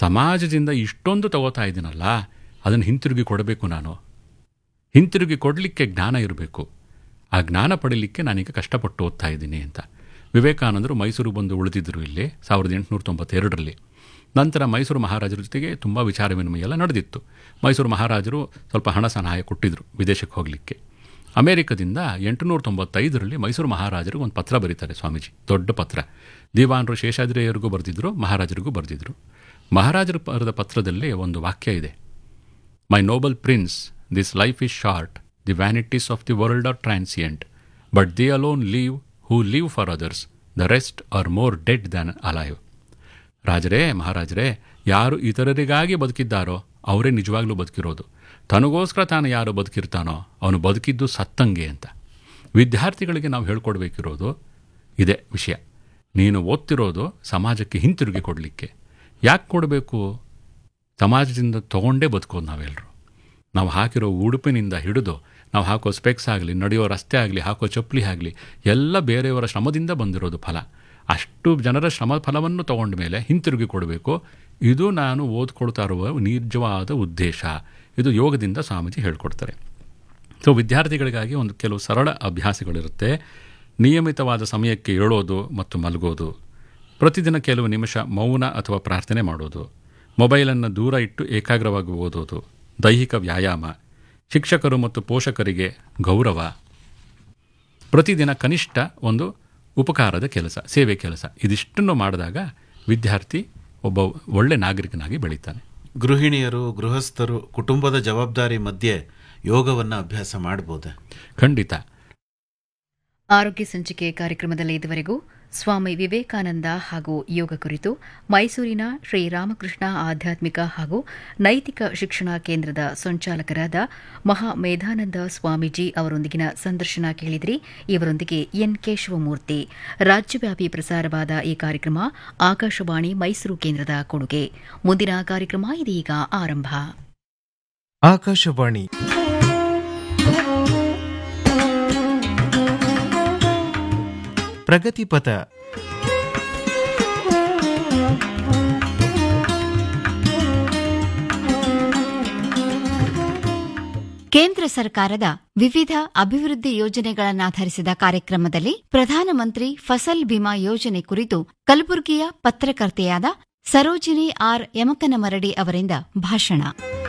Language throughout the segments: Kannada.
ಸಮಾಜದಿಂದ ಇಷ್ಟೊಂದು ತಗೋತಾ ಇದ್ದೀನಲ್ಲ ಅದನ್ನು ಹಿಂತಿರುಗಿ ಕೊಡಬೇಕು ನಾನು ಹಿಂತಿರುಗಿ ಕೊಡಲಿಕ್ಕೆ ಜ್ಞಾನ ಇರಬೇಕು ಆ ಜ್ಞಾನ ಪಡೀಲಿಕ್ಕೆ ನಾನೀಗ ಕಷ್ಟಪಟ್ಟು ಓದ್ತಾ ಇದ್ದೀನಿ ಅಂತ ವಿವೇಕಾನಂದರು ಮೈಸೂರು ಬಂದು ಉಳಿದಿದ್ದರು ಇಲ್ಲಿ ಸಾವಿರದ ಎಂಟುನೂರ ತೊಂಬತ್ತೆರಡರಲ್ಲಿ ನಂತರ ಮೈಸೂರು ಮಹಾರಾಜರ ಜೊತೆಗೆ ತುಂಬ ವಿಚಾರ ವಿನಿಮಯ ಎಲ್ಲ ನಡೆದಿತ್ತು ಮೈಸೂರು ಮಹಾರಾಜರು ಸ್ವಲ್ಪ ಹಣ ಸಹಾಯ ಕೊಟ್ಟಿದ್ದರು ವಿದೇಶಕ್ಕೆ ಹೋಗಲಿಕ್ಕೆ ಅಮೆರಿಕದಿಂದ ಎಂಟುನೂರ ತೊಂಬತ್ತೈದರಲ್ಲಿ ಮೈಸೂರು ಮಹಾರಾಜರು ಒಂದು ಪತ್ರ ಬರೀತಾರೆ ಸ್ವಾಮೀಜಿ ದೊಡ್ಡ ಪತ್ರ ದಿವಾನರು ಶೇಷಾದ್ರಿಯವರಿಗೂ ಬರೆದಿದ್ರು ಮಹಾರಾಜರಿಗೂ ಬರೆದಿದ್ರು ಮಹಾರಾಜರು ಬರೆದ ಪತ್ರದಲ್ಲಿ ಒಂದು ವಾಕ್ಯ ಇದೆ my noble prince this life is short the vanities of the world are transient but they alone live who live for others the rest are more dead than alive ರಾಜರೇ ಮಹಾರಾಜರೇ ಯಾರು ಇತರರಿಗಾಗಿ ಬದುಕಿದ್ದಾರೋ ಅವರೇ ನಿಜವಾಗ್ಲೂ ಬದುಕಿರೋದು ತನಗೋಸ್ಕರ ತಾನು ಯಾರು ಬದುಕಿರ್ತಾನೋ ಅವನು ಬದುಕಿದ್ದು ಸತ್ತಂಗೆ ಅಂತ ವಿದ್ಯಾರ್ಥಿಗಳಿಗೆ ನಾವು ಹೇಳ್ಕೊಡ್ಬೇಕಿರೋದು ಇದೇ ವಿಷಯ ನೀನು ಓದ್ತಿರೋದು ಸಮಾಜಕ್ಕೆ ಹಿಂತಿರುಗಿ ಕೊಡಲಿಕ್ಕೆ ಯಾಕೆ ಕೊಡಬೇಕು ಸಮಾಜದಿಂದ ತಗೊಂಡೇ ಬದುಕೋದು ನಾವೆಲ್ಲರೂ ನಾವು ಹಾಕಿರೋ ಉಡುಪಿನಿಂದ ಹಿಡಿದು ನಾವು ಹಾಕೋ ಸ್ಪೆಕ್ಸ್ ಆಗಲಿ ನಡೆಯೋ ರಸ್ತೆ ಆಗಲಿ ಹಾಕೋ ಚಪ್ಪಲಿ ಆಗಲಿ ಎಲ್ಲ ಬೇರೆಯವರ ಶ್ರಮದಿಂದ ಬಂದಿರೋದು ಫಲ ಅಷ್ಟು ಜನರ ಶ್ರಮ ಫಲವನ್ನು ತಗೊಂಡ ಮೇಲೆ ಹಿಂತಿರುಗಿ ಕೊಡಬೇಕು ಇದು ನಾನು ಓದ್ಕೊಳ್ತಾ ಇರುವ ನಿಜವಾದ ಉದ್ದೇಶ ಇದು ಯೋಗದಿಂದ ಸ್ವಾಮೀಜಿ ಹೇಳ್ಕೊಡ್ತಾರೆ ಸೊ ವಿದ್ಯಾರ್ಥಿಗಳಿಗಾಗಿ ಒಂದು ಕೆಲವು ಸರಳ ಅಭ್ಯಾಸಗಳಿರುತ್ತೆ ನಿಯಮಿತವಾದ ಸಮಯಕ್ಕೆ ಏಳೋದು ಮತ್ತು ಮಲಗೋದು ಪ್ರತಿದಿನ ಕೆಲವು ನಿಮಿಷ ಮೌನ ಅಥವಾ ಪ್ರಾರ್ಥನೆ ಮಾಡೋದು ಮೊಬೈಲನ್ನು ದೂರ ಇಟ್ಟು ಏಕಾಗ್ರವಾಗಿ ಓದೋದು ದೈಹಿಕ ವ್ಯಾಯಾಮ ಶಿಕ್ಷಕರು ಮತ್ತು ಪೋಷಕರಿಗೆ ಗೌರವ ಪ್ರತಿದಿನ ಕನಿಷ್ಠ ಒಂದು ಉಪಕಾರದ ಕೆಲಸ ಸೇವೆ ಕೆಲಸ ಇದಿಷ್ಟನ್ನು ಮಾಡಿದಾಗ ವಿದ್ಯಾರ್ಥಿ ಒಬ್ಬ ಒಳ್ಳೆ ನಾಗರಿಕನಾಗಿ ಬೆಳೀತಾನೆ ಗೃಹಿಣಿಯರು ಗೃಹಸ್ಥರು ಕುಟುಂಬದ ಜವಾಬ್ದಾರಿ ಮಧ್ಯೆ ಯೋಗವನ್ನು ಅಭ್ಯಾಸ ಮಾಡಬಹುದೇ ಖಂಡಿತ ಆರೋಗ್ಯ ಸಂಚಿಕೆ ಕಾರ್ಯಕ್ರಮದಲ್ಲಿ ಇದುವರೆಗೂ ಸ್ವಾಮಿ ವಿವೇಕಾನಂದ ಹಾಗೂ ಯೋಗ ಕುರಿತು ಮೈಸೂರಿನ ಶ್ರೀರಾಮಕೃಷ್ಣ ಆಧ್ಯಾತ್ಮಿಕ ಹಾಗೂ ನೈತಿಕ ಶಿಕ್ಷಣ ಕೇಂದ್ರದ ಸಂಚಾಲಕರಾದ ಮಹಾ ಮೇಧಾನಂದ ಸ್ವಾಮೀಜಿ ಅವರೊಂದಿಗಿನ ಸಂದರ್ಶನ ಕೇಳಿದ್ರಿ ಇವರೊಂದಿಗೆ ಎನ್ ಕೇಶವಮೂರ್ತಿ ರಾಜ್ಯವ್ಯಾಪಿ ಪ್ರಸಾರವಾದ ಈ ಕಾರ್ಯಕ್ರಮ ಆಕಾಶವಾಣಿ ಮೈಸೂರು ಕೇಂದ್ರದ ಕೊಡುಗೆ ಮುಂದಿನ ಕಾರ್ಯಕ್ರಮ ಇದೀಗ ಆರಂಭ ಆಕಾಶವಾಣಿ ಪ್ರಗತಿಪಥ ಕೇಂದ್ರ ಸರ್ಕಾರದ ವಿವಿಧ ಅಭಿವೃದ್ಧಿ ಯೋಜನೆಗಳನ್ನಾಧರಿಸಿದ ಕಾರ್ಯಕ್ರಮದಲ್ಲಿ ಪ್ರಧಾನಮಂತ್ರಿ ಫಸಲ್ ಬಿಮಾ ಯೋಜನೆ ಕುರಿತು ಕಲಬುರಗಿಯ ಪತ್ರಕರ್ತೆಯಾದ ಸರೋಜಿನಿ ಆರ್ ಯಮಕನಮರಡಿ ಅವರಿಂದ ಭಾಷಣ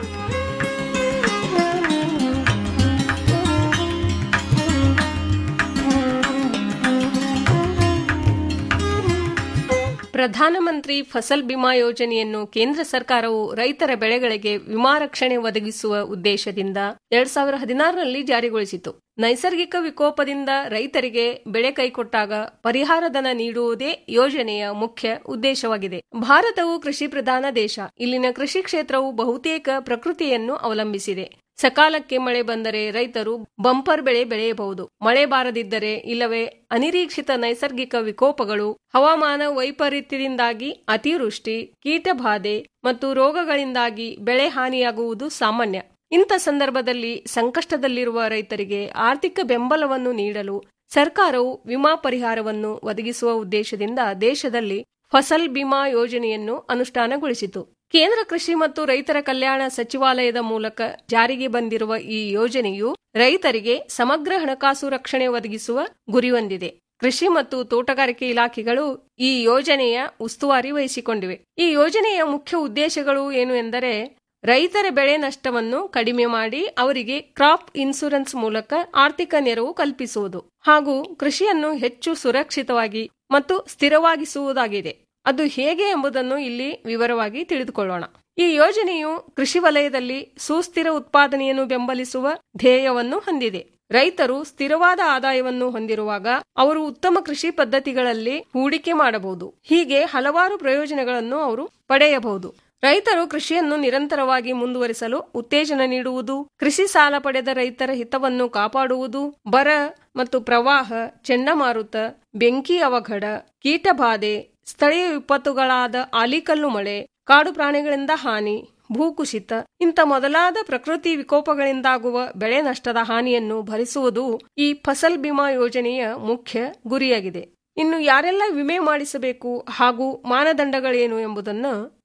ಪ್ರಧಾನಮಂತ್ರಿ ಫಸಲ್ ಬಿಮಾ ಯೋಜನೆಯನ್ನು ಕೇಂದ್ರ ಸರ್ಕಾರವು ರೈತರ ಬೆಳೆಗಳಿಗೆ ವಿಮಾ ರಕ್ಷಣೆ ಒದಗಿಸುವ ಉದ್ದೇಶದಿಂದ ಎರಡ್ ಸಾವಿರದ ಹದಿನಾರರಲ್ಲಿ ಜಾರಿಗೊಳಿಸಿತು ನೈಸರ್ಗಿಕ ವಿಕೋಪದಿಂದ ರೈತರಿಗೆ ಬೆಳೆ ಕೈಕೊಟ್ಟಾಗ ಪರಿಹಾರಧನ ನೀಡುವುದೇ ಯೋಜನೆಯ ಮುಖ್ಯ ಉದ್ದೇಶವಾಗಿದೆ ಭಾರತವು ಕೃಷಿ ಪ್ರಧಾನ ದೇಶ ಇಲ್ಲಿನ ಕೃಷಿ ಕ್ಷೇತ್ರವು ಬಹುತೇಕ ಪ್ರಕೃತಿಯನ್ನು ಅವಲಂಬಿಸಿದೆ ಸಕಾಲಕ್ಕೆ ಮಳೆ ಬಂದರೆ ರೈತರು ಬಂಪರ್ ಬೆಳೆ ಬೆಳೆಯಬಹುದು ಮಳೆ ಬಾರದಿದ್ದರೆ ಇಲ್ಲವೇ ಅನಿರೀಕ್ಷಿತ ನೈಸರ್ಗಿಕ ವಿಕೋಪಗಳು ಹವಾಮಾನ ವೈಪರೀತ್ಯದಿಂದಾಗಿ ಅತಿವೃಷ್ಟಿ ಕೀಟಬಾಧೆ ಮತ್ತು ರೋಗಗಳಿಂದಾಗಿ ಬೆಳೆ ಹಾನಿಯಾಗುವುದು ಸಾಮಾನ್ಯ ಇಂಥ ಸಂದರ್ಭದಲ್ಲಿ ಸಂಕಷ್ಟದಲ್ಲಿರುವ ರೈತರಿಗೆ ಆರ್ಥಿಕ ಬೆಂಬಲವನ್ನು ನೀಡಲು ಸರ್ಕಾರವು ವಿಮಾ ಪರಿಹಾರವನ್ನು ಒದಗಿಸುವ ಉದ್ದೇಶದಿಂದ ದೇಶದಲ್ಲಿ ಫಸಲ್ ಬಿಮಾ ಯೋಜನೆಯನ್ನು ಅನುಷ್ಠಾನಗೊಳಿಸಿತು ಕೇಂದ್ರ ಕೃಷಿ ಮತ್ತು ರೈತರ ಕಲ್ಯಾಣ ಸಚಿವಾಲಯದ ಮೂಲಕ ಜಾರಿಗೆ ಬಂದಿರುವ ಈ ಯೋಜನೆಯು ರೈತರಿಗೆ ಸಮಗ್ರ ಹಣಕಾಸು ರಕ್ಷಣೆ ಒದಗಿಸುವ ಗುರಿ ಹೊಂದಿದೆ ಕೃಷಿ ಮತ್ತು ತೋಟಗಾರಿಕೆ ಇಲಾಖೆಗಳು ಈ ಯೋಜನೆಯ ಉಸ್ತುವಾರಿ ವಹಿಸಿಕೊಂಡಿವೆ ಈ ಯೋಜನೆಯ ಮುಖ್ಯ ಉದ್ದೇಶಗಳು ಏನು ಎಂದರೆ ರೈತರ ಬೆಳೆ ನಷ್ಟವನ್ನು ಕಡಿಮೆ ಮಾಡಿ ಅವರಿಗೆ ಕ್ರಾಪ್ ಇನ್ಸೂರೆನ್ಸ್ ಮೂಲಕ ಆರ್ಥಿಕ ನೆರವು ಕಲ್ಪಿಸುವುದು ಹಾಗೂ ಕೃಷಿಯನ್ನು ಹೆಚ್ಚು ಸುರಕ್ಷಿತವಾಗಿ ಮತ್ತು ಸ್ಥಿರವಾಗಿಸುವುದಾಗಿದೆ ಅದು ಹೇಗೆ ಎಂಬುದನ್ನು ಇಲ್ಲಿ ವಿವರವಾಗಿ ತಿಳಿದುಕೊಳ್ಳೋಣ ಈ ಯೋಜನೆಯು ಕೃಷಿ ವಲಯದಲ್ಲಿ ಸುಸ್ಥಿರ ಉತ್ಪಾದನೆಯನ್ನು ಬೆಂಬಲಿಸುವ ಧ್ಯೇಯವನ್ನು ಹೊಂದಿದೆ ರೈತರು ಸ್ಥಿರವಾದ ಆದಾಯವನ್ನು ಹೊಂದಿರುವಾಗ ಅವರು ಉತ್ತಮ ಕೃಷಿ ಪದ್ಧತಿಗಳಲ್ಲಿ ಹೂಡಿಕೆ ಮಾಡಬಹುದು ಹೀಗೆ ಹಲವಾರು ಪ್ರಯೋಜನಗಳನ್ನು ಅವರು ಪಡೆಯಬಹುದು ರೈತರು ಕೃಷಿಯನ್ನು ನಿರಂತರವಾಗಿ ಮುಂದುವರಿಸಲು ಉತ್ತೇಜನ ನೀಡುವುದು ಕೃಷಿ ಸಾಲ ಪಡೆದ ರೈತರ ಹಿತವನ್ನು ಕಾಪಾಡುವುದು ಬರ ಮತ್ತು ಪ್ರವಾಹ ಚಂಡಮಾರುತ ಬೆಂಕಿ ಅವಘಡ ಕೀಟಬಾಧೆ ಸ್ಥಳೀಯ ವಿಪತ್ತುಗಳಾದ ಆಲಿಕಲ್ಲು ಮಳೆ ಕಾಡು ಪ್ರಾಣಿಗಳಿಂದ ಹಾನಿ ಭೂಕುಸಿತ ಇಂಥ ಮೊದಲಾದ ಪ್ರಕೃತಿ ವಿಕೋಪಗಳಿಂದಾಗುವ ಬೆಳೆ ನಷ್ಟದ ಹಾನಿಯನ್ನು ಭರಿಸುವುದು ಈ ಫಸಲ್ ಬಿಮಾ ಯೋಜನೆಯ ಮುಖ್ಯ ಗುರಿಯಾಗಿದೆ ಇನ್ನು ಯಾರೆಲ್ಲ ವಿಮೆ ಮಾಡಿಸಬೇಕು ಹಾಗೂ ಮಾನದಂಡಗಳೇನು ಎಂಬುದನ್ನು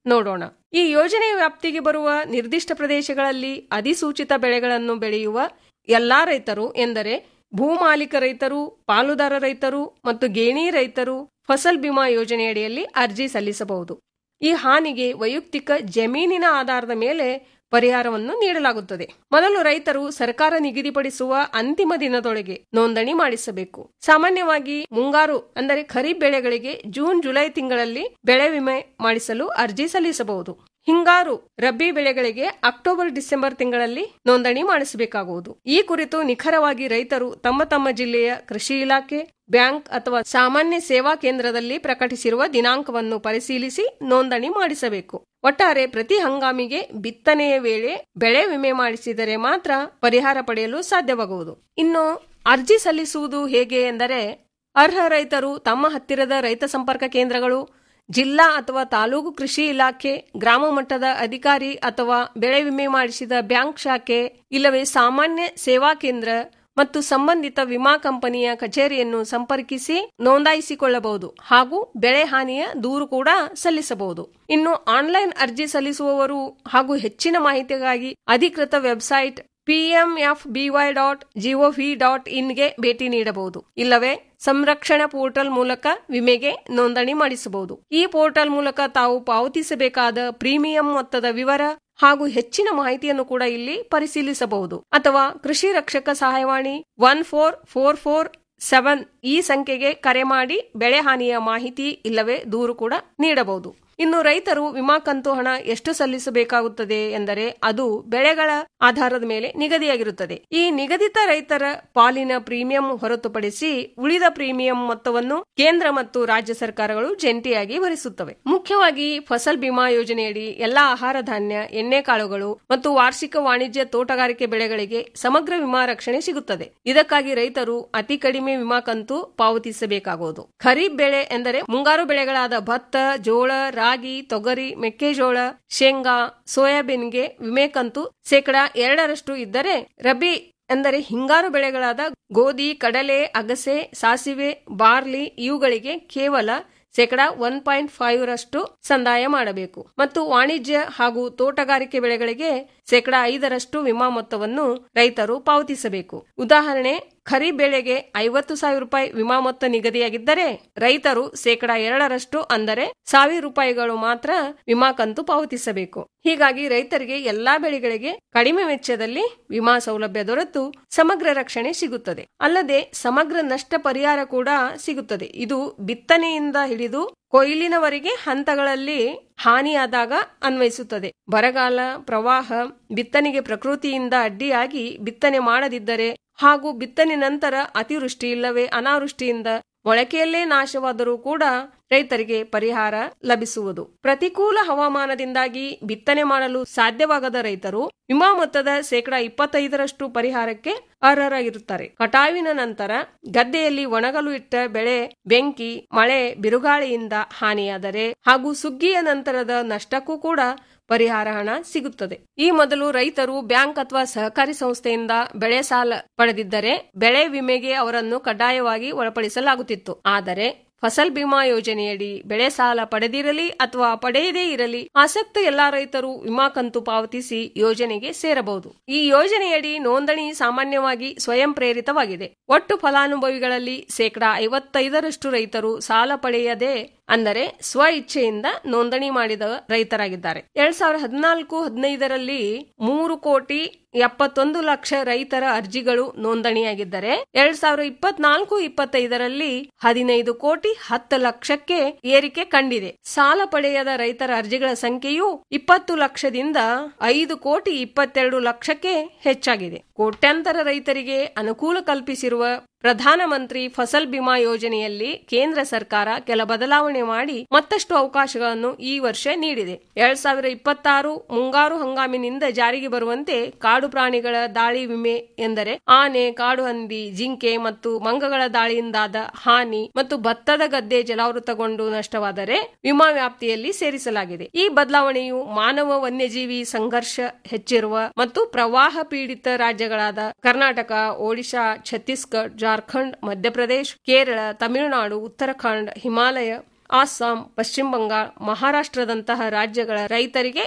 ನೋಡೋಣ ಈ ಯೋಜನೆಯ ವ್ಯಾಪ್ತಿಗೆ ಬರುವ ನಿರ್ದಿಷ್ಟ ಪ್ರದೇಶಗಳಲ್ಲಿ ಅಧಿಸೂಚಿತ ಬೆಳೆಗಳನ್ನು ಬೆಳೆಯುವ ಎಲ್ಲಾ ರೈತರು ಎಂದರೆ ಭೂಮಾಲೀಕ ರೈತರು ಪಾಲುದಾರ ರೈತರು ಮತ್ತು ಗೇಣಿ ರೈತರು ಫಸಲ್ ಬಿಮಾ ಯೋಜನೆಯಡಿಯಲ್ಲಿ ಅರ್ಜಿ ಸಲ್ಲಿಸಬಹುದು ಈ ಹಾನಿಗೆ ವೈಯಕ್ತಿಕ ಜಮೀನಿನ ಆಧಾರದ ಮೇಲೆ ಪರಿಹಾರವನ್ನು ನೀಡಲಾಗುತ್ತದೆ ಮೊದಲು ರೈತರು ಸರ್ಕಾರ ನಿಗದಿಪಡಿಸುವ ಅಂತಿಮ ದಿನದೊಳಗೆ ನೋಂದಣಿ ಮಾಡಿಸಬೇಕು ಸಾಮಾನ್ಯವಾಗಿ ಮುಂಗಾರು ಅಂದರೆ ಖರೀಫ್ ಬೆಳೆಗಳಿಗೆ ಜೂನ್ ಜುಲೈ ತಿಂಗಳಲ್ಲಿ ಬೆಳೆ ವಿಮೆ ಮಾಡಿಸಲು ಅರ್ಜಿ ಸಲ್ಲಿಸಬಹುದು ಹಿಂಗಾರು ರಬ್ಬಿ ಬೆಳೆಗಳಿಗೆ ಅಕ್ಟೋಬರ್ ಡಿಸೆಂಬರ್ ತಿಂಗಳಲ್ಲಿ ನೋಂದಣಿ ಮಾಡಿಸಬೇಕಾಗುವುದು ಈ ಕುರಿತು ನಿಖರವಾಗಿ ರೈತರು ತಮ್ಮ ತಮ್ಮ ಜಿಲ್ಲೆಯ ಕೃಷಿ ಇಲಾಖೆ ಬ್ಯಾಂಕ್ ಅಥವಾ ಸಾಮಾನ್ಯ ಸೇವಾ ಕೇಂದ್ರದಲ್ಲಿ ಪ್ರಕಟಿಸಿರುವ ದಿನಾಂಕವನ್ನು ಪರಿಶೀಲಿಸಿ ನೋಂದಣಿ ಮಾಡಿಸಬೇಕು ಒಟ್ಟಾರೆ ಪ್ರತಿ ಹಂಗಾಮಿಗೆ ಬಿತ್ತನೆಯ ವೇಳೆ ಬೆಳೆ ವಿಮೆ ಮಾಡಿಸಿದರೆ ಮಾತ್ರ ಪರಿಹಾರ ಪಡೆಯಲು ಸಾಧ್ಯವಾಗುವುದು ಇನ್ನು ಅರ್ಜಿ ಸಲ್ಲಿಸುವುದು ಹೇಗೆ ಎಂದರೆ ಅರ್ಹ ರೈತರು ತಮ್ಮ ಹತ್ತಿರದ ರೈತ ಸಂಪರ್ಕ ಕೇಂದ್ರಗಳು ಜಿಲ್ಲಾ ಅಥವಾ ತಾಲೂಕು ಕೃಷಿ ಇಲಾಖೆ ಗ್ರಾಮ ಮಟ್ಟದ ಅಧಿಕಾರಿ ಅಥವಾ ಬೆಳೆ ವಿಮೆ ಮಾಡಿಸಿದ ಬ್ಯಾಂಕ್ ಶಾಖೆ ಇಲ್ಲವೇ ಸಾಮಾನ್ಯ ಸೇವಾ ಕೇಂದ್ರ ಮತ್ತು ಸಂಬಂಧಿತ ವಿಮಾ ಕಂಪನಿಯ ಕಚೇರಿಯನ್ನು ಸಂಪರ್ಕಿಸಿ ನೋಂದಾಯಿಸಿಕೊಳ್ಳಬಹುದು ಹಾಗೂ ಬೆಳೆ ಹಾನಿಯ ದೂರು ಕೂಡ ಸಲ್ಲಿಸಬಹುದು ಇನ್ನು ಆನ್ಲೈನ್ ಅರ್ಜಿ ಸಲ್ಲಿಸುವವರು ಹಾಗೂ ಹೆಚ್ಚಿನ ಮಾಹಿತಿಗಾಗಿ ಅಧಿಕೃತ website PMFBY dot GOV dot ಇನ್ಗೆ ಭೇಟಿ ನೀಡಬಹುದು ಇಲ್ಲವೇ ಸಂರಕ್ಷಣಾ ಪೋರ್ಟಲ್ ಮೂಲಕ ವಿಮೆಗೆ ನೋಂದಣಿ ಮಾಡಿಸಬಹುದು ಈ ಪೋರ್ಟಲ್ ಮೂಲಕ ತಾವು ಪಾವತಿಸಬೇಕಾದ ಪ್ರೀಮಿಯಂ ಮೊತ್ತದ ವಿವರ ಹಾಗೂ ಹೆಚ್ಚಿನ ಮಾಹಿತಿಯನ್ನು ಕೂಡ ಇಲ್ಲಿ ಪರಿಶೀಲಿಸಬಹುದು ಅಥವಾ ಕೃಷಿ ರಕ್ಷಕ ಸಹಾಯವಾಣಿ one four four four seven ಈ ಸಂಖ್ಯೆಗೆ ಕರೆ ಮಾಡಿ ಬೆಳೆ ಹಾನಿಯ ಮಾಹಿತಿ ಇಲ್ಲವೇ ದೂರು ಕೂಡ ನೀಡಬಹುದು ಇನ್ನು ರೈತರು ವಿಮಾ ಕಂತು ಹಣ ಎಷ್ಟು ಸಲ್ಲಿಸಬೇಕಾಗುತ್ತದೆ ಎಂದರೆ ಅದು ಬೆಳೆಗಳ ಆಧಾರದ ಮೇಲೆ ನಿಗದಿಯಾಗಿರುತ್ತದೆ ಈ ನಿಗದಿತ ರೈತರ ಪಾಲಿನ ಪ್ರೀಮಿಯಂ ಹೊರತುಪಡಿಸಿ ಉಳಿದ ಪ್ರೀಮಿಯಂ ಮೊತ್ತವನ್ನು ಕೇಂದ್ರ ಮತ್ತು ರಾಜ್ಯ ಸರ್ಕಾರಗಳು ಜಂಟಿಯಾಗಿ ಭರಿಸುತ್ತವೆ ಮುಖ್ಯವಾಗಿ ಫಸಲ್ ಬಿಮಾ ಯೋಜನೆಯಡಿ ಎಲ್ಲಾ ಆಹಾರ ಧಾನ್ಯ ಎಣ್ಣೆಕಾಳುಗಳು ಮತ್ತು ವಾರ್ಷಿಕ ವಾಣಿಜ್ಯ ತೋಟಗಾರಿಕೆ ಬೆಳೆಗಳಿಗೆ ಸಮಗ್ರ ವಿಮಾ ರಕ್ಷಣೆ ಸಿಗುತ್ತದೆ ಇದಕ್ಕಾಗಿ ರೈತರು ಅತಿ ಕಡಿಮೆ ವಿಮಾ ಕಂತು ಪಾವತಿಸಬೇಕಾಗುವುದು ಖರೀಫ್ ಬೆಳೆ ಎಂದರೆ ಮುಂಗಾರು ಬೆಳೆಗಳಾದ ಭತ್ತ ಜೋಳ ರಾಗಿ ತೊಗರಿ ಮೆಕ್ಕೆಜೋಳ ಶೇಂಗಾ ಸೋಯಾಬೀನ್ಗೆ ವಿಮೆ ಕಂತು ಶೇಕಡಾ ಎರಡರಷ್ಟು ಇದ್ದರೆ ರಬಿ ಎಂದರೆ ಹಿಂಗಾರು ಬೆಳೆಗಳಾದ ಗೋಧಿ ಕಡಲೆ ಅಗಸೆ ಸಾಸಿವೆ ಬಾರ್ಲಿ ಇವುಗಳಿಗೆ ಕೇವಲ ಶೇಕಡಾ ಒನ್ ಪಾಯಿಂಟ್ ಫೈವ್ ರಷ್ಟು ಸಂದಾಯ ಮಾಡಬೇಕು ಮತ್ತು ವಾಣಿಜ್ಯ ಹಾಗೂ ತೋಟಗಾರಿಕೆ ಬೆಳೆಗಳಿಗೆ ಶೇಕಡಾ ಐದರಷ್ಟು ವಿಮಾ ಮೊತ್ತವನ್ನು ರೈತರು ಪಾವತಿಸಬೇಕು ಉದಾಹರಣೆ ಖರೀಫ್ ಬೆಳೆಗೆ ಐವತ್ತು ಸಾವಿರ ರೂಪಾಯಿ ವಿಮಾ ಮೊತ್ತ ನಿಗದಿಯಾಗಿದ್ದರೆ ರೈತರು ಶೇಕಡಾ ಎರಡರಷ್ಟು ಅಂದರೆ ಸಾವಿರ ರೂಪಾಯಿಗಳು ಮಾತ್ರ ವಿಮಾ ಕಂತು ಪಾವತಿಸಬೇಕು ಹೀಗಾಗಿ ರೈತರಿಗೆ ಎಲ್ಲಾ ಬೆಳೆಗಳಿಗೆ ಕಡಿಮೆ ವೆಚ್ಚದಲ್ಲಿ ವಿಮಾ ಸೌಲಭ್ಯ ದೊರೆತು ಸಮಗ್ರ ರಕ್ಷಣೆ ಸಿಗುತ್ತದೆ ಅಲ್ಲದೆ ಸಮಗ್ರ ನಷ್ಟ ಪರಿಹಾರ ಕೂಡ ಸಿಗುತ್ತದೆ ಇದು ಬಿತ್ತನೆಯಿಂದ ಹಿಡಿದು ಕೊಯ್ಲಿನವರೆಗೆ ಹಂತಗಳಲ್ಲಿ ಹಾನಿಯಾದಾಗ ಅನ್ವಯಿಸುತ್ತದೆ ಬರಗಾಲ ಪ್ರವಾಹ ಬಿತ್ತನೆಗೆ ಪ್ರಕೃತಿಯಿಂದ ಅಡ್ಡಿಯಾಗಿ ಬಿತ್ತನೆ ಮಾಡದಿದ್ದರೆ ಹಾಗೂ ಬಿತ್ತನೆ ನಂತರ ಅತಿವೃಷ್ಟಿ ಇಲ್ಲವೇ ಅನಾವೃಷ್ಟಿಯಿಂದ ಮೊಳಕೆಯಲ್ಲೇ ನಾಶವಾದರೂ ಕೂಡ ರೈತರಿಗೆ ಪರಿಹಾರ ಲಭಿಸುವುದು ಪ್ರತಿಕೂಲ ಹವಾಮಾನದಿಂದಾಗಿ ಬಿತ್ತನೆ ಮಾಡಲು ಸಾಧ್ಯವಾಗದ ರೈತರು ವಿಮಾ ಮೊತ್ತದ ಶೇಕಡಾ ಇಪ್ಪತ್ತೈದರಷ್ಟು ಪರಿಹಾರಕ್ಕೆ ಅರ್ಹರಾಗಿರುತ್ತಾರೆ ಕಟಾವಿನ ನಂತರ ಗದ್ದೆಯಲ್ಲಿ ಒಣಗಲು ಇಟ್ಟ ಬೆಳೆ ಬೆಂಕಿ ಮಳೆ ಬಿರುಗಾಳಿಯಿಂದ ಹಾನಿಯಾದರೆ ಹಾಗೂ ಸುಗ್ಗಿಯ ನಂತರದ ನಷ್ಟಕ್ಕೂ ಕೂಡ ಪರಿಹಾರ ಹಣ ಸಿಗುತ್ತದೆ ಈ ಮೊದಲು ರೈತರು ಬ್ಯಾಂಕ್ ಅಥವಾ ಸಹಕಾರಿ ಸಂಸ್ಥೆಯಿಂದ ಬೆಳೆ ಸಾಲ ಪಡೆದಿದ್ದರೆ ಬೆಳೆ ವಿಮೆಗೆ ಅವರನ್ನು ಕಡ್ಡಾಯವಾಗಿ ಒಳಪಡಿಸಲಾಗುತ್ತಿತ್ತು ಆದರೆ ಫಸಲ್ ಬಿಮಾ ಯೋಜನೆಯಡಿ ಬೆಳೆ ಸಾಲ ಪಡೆದಿರಲಿ ಅಥವಾ ಪಡೆಯದೇ ಇರಲಿ ಆಸಕ್ತ ಎಲ್ಲಾ ರೈತರು ವಿಮಾ ಕಂತು ಪಾವತಿಸಿ ಯೋಜನೆಗೆ ಸೇರಬಹುದು ಈ ಯೋಜನೆಯಡಿ ನೋಂದಣಿ ಸಾಮಾನ್ಯವಾಗಿ ಸ್ವಯಂ ಪ್ರೇರಿತವಾಗಿದೆ ಒಟ್ಟು ಫಲಾನುಭವಿಗಳಲ್ಲಿ ಶೇಕಡಾ ಐವತ್ತೈದರಷ್ಟು ರೈತರು ಸಾಲ ಪಡೆಯದೆ ಅಂದರೆ ಸ್ವ ಇಚ್ಛೆಯಿಂದ ನೋಂದಣಿ ಮಾಡಿದ ರೈತರಾಗಿದ್ದಾರೆ ಎರಡ್ ಸಾವಿರದ ಹದಿನಾಲ್ಕು ಹದಿನೈದರಲ್ಲಿ ಮೂರು ಕೋಟಿ ಎಪ್ಪತ್ತೊಂದು ಲಕ್ಷ ರೈತರ ಅರ್ಜಿಗಳು ನೋಂದಣಿಯಾಗಿದ್ದರೆ ಎರಡ್ ಸಾವಿರದ ಇಪ್ಪತ್ನಾಲ್ಕು ಇಪ್ಪತ್ತೈದರಲ್ಲಿ ಹದಿನೈದು ಕೋಟಿ ಹತ್ತು ಲಕ್ಷಕ್ಕೆ ಏರಿಕೆ ಕಂಡಿದೆ ಸಾಲ ಪಡೆಯದ ರೈತರ ಅರ್ಜಿಗಳ ಸಂಖ್ಯೆಯು ಇಪ್ಪತ್ತು ಲಕ್ಷದಿಂದ ಐದು ಕೋಟಿ ಇಪ್ಪತ್ತೆರಡು ಲಕ್ಷಕ್ಕೆ ಹೆಚ್ಚಾಗಿದೆ ಕೋಟ್ಯಾಂತರ ರೈತರಿಗೆ ಅನುಕೂಲ ಕಲ್ಪಿಸಿರುವ ಪ್ರಧಾನಮಂತ್ರಿ ಫಸಲ್ ಬಿಮಾ ಯೋಜನೆಯಲ್ಲಿ ಕೇಂದ್ರ ಸರ್ಕಾರ ಕೆಲ ಬದಲಾವಣೆ ಮಾಡಿ ಮತ್ತಷ್ಟು ಅವಕಾಶಗಳನ್ನು ಈ ವರ್ಷ ನೀಡಿದೆ ಎರಡ್ ಸಾವಿರದ ಇಪ್ಪತ್ತಾರು ಮುಂಗಾರು ಹಂಗಾಮಿನಿಂದ ಜಾರಿಗೆ ಬರುವಂತೆ ಕಾಡು ಪ್ರಾಣಿಗಳ ದಾಳಿ ವಿಮೆ ಎಂದರೆ ಆನೆ ಕಾಡು ಹಂದಿ ಜಿಂಕೆ ಮತ್ತು ಮಂಗಗಳ ದಾಳಿಯಿಂದಾದ ಹಾನಿ ಮತ್ತು ಭತ್ತದ ಗದ್ದೆ ಜಲಾವೃತಗೊಂಡು ನಷ್ಟವಾದರೆ ವಿಮಾ ವ್ಯಾಪ್ತಿಯಲ್ಲಿ ಸೇರಿಸಲಾಗಿದೆ ಈ ಬದಲಾವಣೆಯು ಮಾನವ ವನ್ಯಜೀವಿ ಸಂಘರ್ಷ ಹೆಚ್ಚಿರುವ ಮತ್ತು ಪ್ರವಾಹ ಪೀಡಿತ ರಾಜ್ಯಗಳಾದ ಕರ್ನಾಟಕ ಒಡಿಶಾ ಛತ್ತೀಸ್ಗಢ ಜಾರ್ಖಂಡ್ ಮಧ್ಯಪ್ರದೇಶ್ ಕೇರಳ ತಮಿಳುನಾಡು ಉತ್ತರಾಖಂಡ್ ಹಿಮಾಲಯ ಅಸ್ಸಾಂ ಪಶ್ಚಿಮ ಬಂಗಾಳ ಮಹಾರಾಷ್ಟ್ರದಂತಹ ರಾಜ್ಯಗಳ ರೈತರಿಗೆ